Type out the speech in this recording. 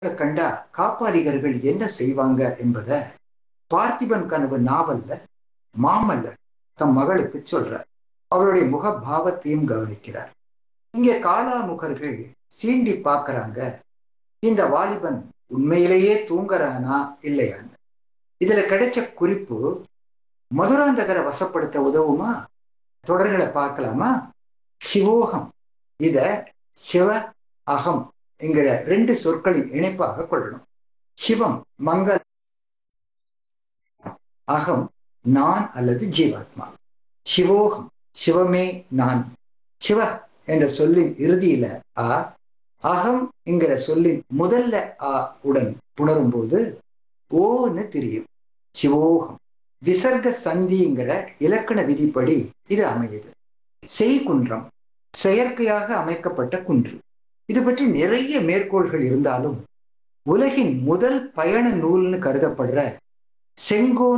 கண்டா காப்பாளிகர்கள் என்ன செய்வாங்க என்பத பார்த்திபன் கனவு நாவல்ல மாமல்லர் தம் மகளுக்கு சொல்றார் அவருடைய முக பாவத்தையும் கவனிக்கிறார் இங்கே காலாமுகர்கள் சீண்டி பார்க்கறாங்க இந்த வாலிபன் உண்மையிலேயே தூங்குறானா இல்லையான்னு இதுல கிடைச்ச குறிப்பு மதுராந்தகரை வசப்படுத்த உதவுமா தொடர்களை பார்க்கலாமா சிவோகம் இத சிவ அகம் என்கிற ரெண்டு சொற்களின் இணைப்பாக கொள்ளணும் சிவம் மங்கள அகம் நான் அல்லது ஜீவாத்மா சிவோகம் சிவமே நான் சிவ என்ற சொல்லின் இறுதியில ஆ அகம் என்கிற சொல்லின் முதல்ல ஆ உடன் புணரும் போது ஓன்னு தெரியும் சிவோகம் விசர்க சந்திங்கிற இலக்கண விதிப்படி இது அமையுது செய்குன்றம் செயற்கையாக அமைக்கப்பட்ட குன்று இது பற்றி நிறைய மேற்கோள்கள் இருந்தாலும் உலகின் முதல் பயண நூல்னு கருதப்படுற செங்கோன்